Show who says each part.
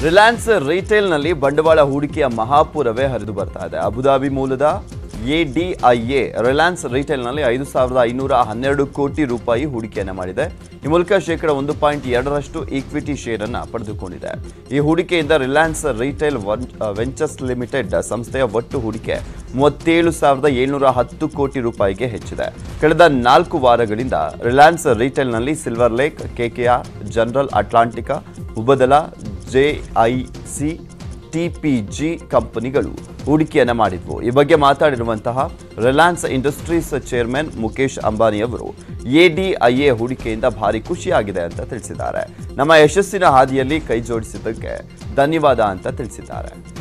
Speaker 1: ರಿಲಯನ್ಸ್ ರಿಟೇಲ್ನಲ್ಲಿ ಬಂಡವಾಳ ಹೂಡಿಕೆಯ ಮಹಾಪುರವೇ ಹರಿದು ಬರ್ತಾ ಇದೆ ಅಬುದಾಬಿ ಮೂಲದ ಎಡಿಐಎ ರಿಲಯನ್ಸ್ ರಿಟೇಲ್ನಲ್ಲಿ ಐದು ಸಾವಿರದ ಐನೂರ ಹನ್ನೆರಡು ಕೋಟಿ ರೂಪಾಯಿ ಹೂಡಿಕೆಯನ್ನು ಮಾಡಿದೆ ಈ ಮೂಲಕ ಶೇಕಡ ಒಂದು ಪಾಯಿಂಟ್ ಎರಡರಷ್ಟು ಈಕ್ವಿಟಿ ಶೇರ್ ಅನ್ನು ಪಡೆದುಕೊಂಡಿದೆ ಈ ಹೂಡಿಕೆಯಿಂದ ರಿಲಯನ್ಸ್ ರಿಟೇಲ್ ವೆಂಚರ್ಸ್ ಲಿಮಿಟೆಡ್ ಸಂಸ್ಥೆಯ ಒಟ್ಟು ಹೂಡಿಕೆ ಮೂವತ್ತೇಳು ಸಾವಿರದ ಏಳ್ನೂರ ಹತ್ತು ಕೋಟಿ ರೂಪಾಯಿಗೆ ಹೆಚ್ಚಿದೆ ಕಳೆದ ನಾಲ್ಕು ವಾರಗಳಿಂದ ರಿಲಯನ್ಸ್ ರಿಟೇಲ್ನಲ್ಲಿ Silver Lake KKR General Atlantic Mubadala JIC TPG ಕಂಪನಿಗಳು ಹೂಡಿಕೆಯನ್ನು ಮಾಡಿದ್ವು ಈ ಬಗ್ಗೆ ಮಾತಾಡಿರುವಂತಹ Reliance Industries chairman Mukesh Ambani ಅವರು ಎಡಿಐಎ ಹೂಡಿಕೆಯಿಂದ ಭಾರಿ ಖುಷಿಯಾಗಿದೆ ಅಂತ ತಿಳಿಸಿದ್ದಾರೆ ನಮ್ಮ ಯಶಸ್ಸಿನ ಹಾದಿಯಲ್ಲಿ ಕೈ ಜೋಡಿಸಿದ್ದಕ್ಕೆ ಧನ್ಯವಾದ ಅಂತ ತಿಳಿಸಿದ್ದಾರೆ